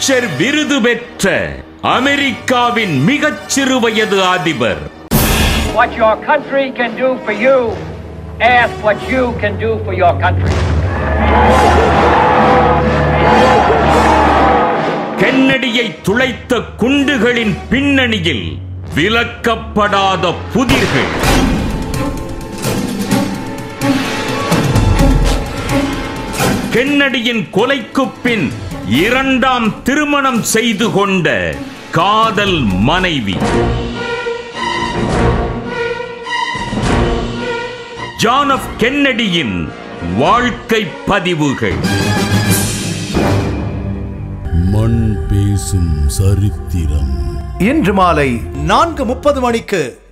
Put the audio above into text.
Pulitzer விருது பெற்ற அமெரிக்காவின் மிகச் சிறு வயது அதிபர் What your country can do for you, ask what you can do for your country. கென்னடியை துளைத்த குண்டுகளின் பின்னணியில் விலக்கப்படாத புதிர்கள் கென்னடியின் கொலைக்குப் பின் இரண்டாம் திருமணம் செய்து கொண்ட காதல் மனைவி ஜான் ஆஃப் கென்னடியின் வாழ்க்கை பதிவுகள் மண் பேசும் சரித்திரம் இன்று மாலை நான்கு முப்பது மணிக்கு